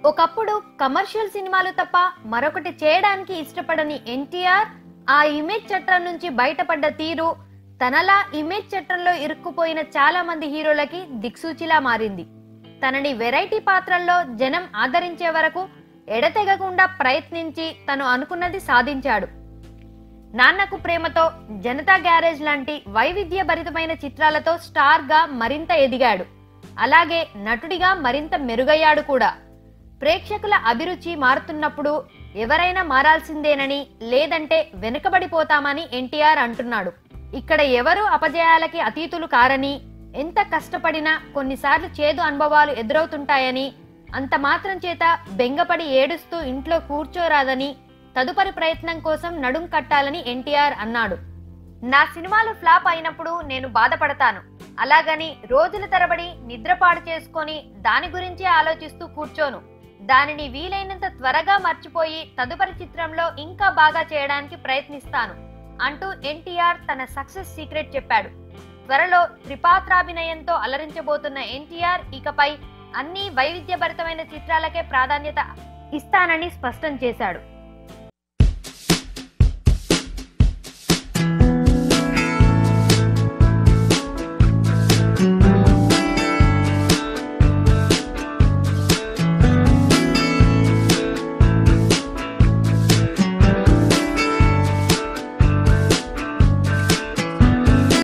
ఒకప్పుడు కమర్షియల్ సినిమాలు తప్ప మరొకటి చేయడానికి ఇష్టపడని ఎన్టీఆర్ ఆ ఇమేజ్ చట్టం నుంచి బయటపడ్డ తీరు తనలా ఇమేజ్ చట్టంలో ఇరుక్కుపోయిన చాలా మంది హీరోలకి దిక్సూచిలా మారింది తనని వెరైటీ పాత్రల్లో జనం ఆదరించే వరకు ఎడతెగకుండా ప్రయత్నించి తను అనుకున్నది సాధించాడు నాన్నకు ప్రేమతో జనతా గ్యారేజ్ లాంటి వైవిధ్యభరితమైన చిత్రాలతో స్టార్ గా మరింత ఎదిగాడు అలాగే నటుడిగా మరింత మెరుగయ్యాడు కూడా ప్రేక్షకుల అభిరుచి మారుతున్నప్పుడు ఎవరైనా మారాల్సిందేనని లేదంటే వెనుకబడిపోతామని ఎన్టీఆర్ అంటున్నాడు ఇక్కడ ఎవరు అపజయాలకి అతీతులు కారని ఎంత కష్టపడినా కొన్నిసార్లు చేదు అనుభవాలు ఎదురవుతుంటాయని అంత మాత్రం చేత బెంగపడి ఏడుస్తూ ఇంట్లో కూర్చోరాదని తదుపరి ప్రయత్నం కోసం నడుం కట్టాలని ఎన్టీఆర్ అన్నాడు నా సినిమాలు ఫ్లాప్ అయినప్పుడు నేను బాధపడతాను అలాగని రోజుల తరబడి నిద్రపాడు చేసుకొని దాని గురించే ఆలోచిస్తూ కూర్చోను దానిని వీలైనంత త్వరగా మర్చిపోయి తదుపరి చిత్రంలో ఇంకా బాగా చేయడానికి ప్రయత్నిస్తాను అంటూ ఎన్టీఆర్ తన సక్సెస్ సీక్రెట్ చెప్పాడు త్వరలో త్రిపాత్రాభినయంతో అలరించబోతున్న ఎన్టీఆర్ ఇకపై అన్ని వైవిధ్యభరితమైన చిత్రాలకే ప్రాధాన్యత ఇస్తానని స్పష్టం చేశాడు